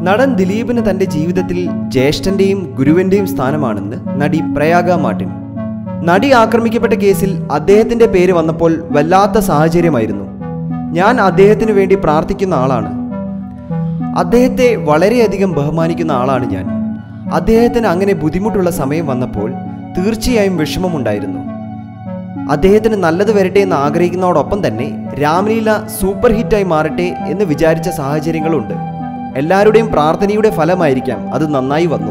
നടൻ ദിലീപിന് തന്റെ ജീവിതത്തിൽ ജ്യേഷ്ഠന്റെയും ഗുരുവിന്റെയും സ്ഥാനമാണെന്ന് നടി പ്രയാഗ മാർട്ടിൻ നടി ആക്രമിക്കപ്പെട്ട കേസിൽ അദ്ദേഹത്തിന്റെ പേര് വന്നപ്പോൾ വല്ലാത്ത സാഹചര്യമായിരുന്നു ഞാൻ അദ്ദേഹത്തിനു വേണ്ടി പ്രാർത്ഥിക്കുന്ന ആളാണ് അദ്ദേഹത്തെ വളരെയധികം ബഹുമാനിക്കുന്ന ആളാണ് ഞാൻ അദ്ദേഹത്തിന് അങ്ങനെ ബുദ്ധിമുട്ടുള്ള സമയം വന്നപ്പോൾ തീർച്ചയായും വിഷമമുണ്ടായിരുന്നു അദ്ദേഹത്തിന് നല്ലത് വരട്ടെ എന്ന് ആഗ്രഹിക്കുന്നതോടൊപ്പം തന്നെ രാമലീല സൂപ്പർ ഹിറ്റായി മാറട്ടെ എന്ന് വിചാരിച്ച സാഹചര്യങ്ങളുണ്ട് എല്ലാവരുടെയും പ്രാർത്ഥനയുടെ ഫലമായിരിക്കാം അത് നന്നായി വന്നു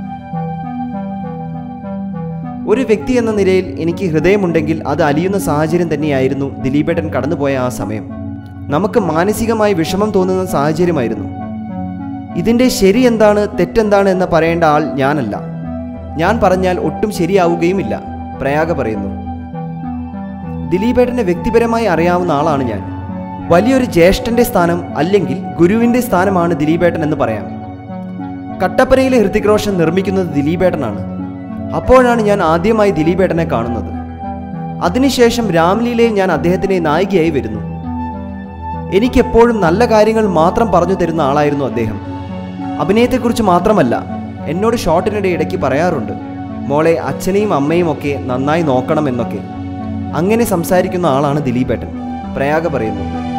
ഒരു വ്യക്തി എന്ന നിലയിൽ എനിക്ക് ഹൃദയമുണ്ടെങ്കിൽ അത് അലിയുന്ന സാഹചര്യം തന്നെയായിരുന്നു ദിലീപേട്ടൻ കടന്നുപോയ ആ സമയം നമുക്ക് മാനസികമായി വിഷമം തോന്നുന്ന സാഹചര്യമായിരുന്നു ഇതിൻ്റെ ശരി എന്താണ് തെറ്റെന്താണ് എന്ന് പറയേണ്ട ആൾ ഞാനല്ല ഞാൻ പറഞ്ഞാൽ ഒട്ടും ശരിയാവുകയുമില്ല പ്രയാഗ പറയുന്നു ദിലീപേട്ടനെ വ്യക്തിപരമായി അറിയാവുന്ന ആളാണ് ഞാൻ വലിയൊരു ജ്യേഷ്ഠന്റെ സ്ഥാനം അല്ലെങ്കിൽ ഗുരുവിന്റെ സ്ഥാനമാണ് ദിലീപേട്ടൻ എന്ന് പറയാം കട്ടപ്പനയിലെ ഹൃതിക് റോഷൻ നിർമ്മിക്കുന്നത് ദിലീപേട്ടനാണ് അപ്പോഴാണ് ഞാൻ ആദ്യമായി ദിലീപേട്ടനെ കാണുന്നത് അതിനുശേഷം രാംലീലയിൽ ഞാൻ അദ്ദേഹത്തിനെ നായികയായി വരുന്നു എനിക്കെപ്പോഴും നല്ല കാര്യങ്ങൾ മാത്രം പറഞ്ഞു തരുന്ന ആളായിരുന്നു അദ്ദേഹം അഭിനയത്തെക്കുറിച്ച് മാത്രമല്ല എന്നോട് ഷോട്ടിനിടെ ഇടയ്ക്ക് പറയാറുണ്ട് മോളെ അച്ഛനെയും അമ്മയും ഒക്കെ നന്നായി നോക്കണം എന്നൊക്കെ അങ്ങനെ സംസാരിക്കുന്ന ആളാണ് ദിലീപേട്ടൻ പ്രയാഗ പറയുന്നു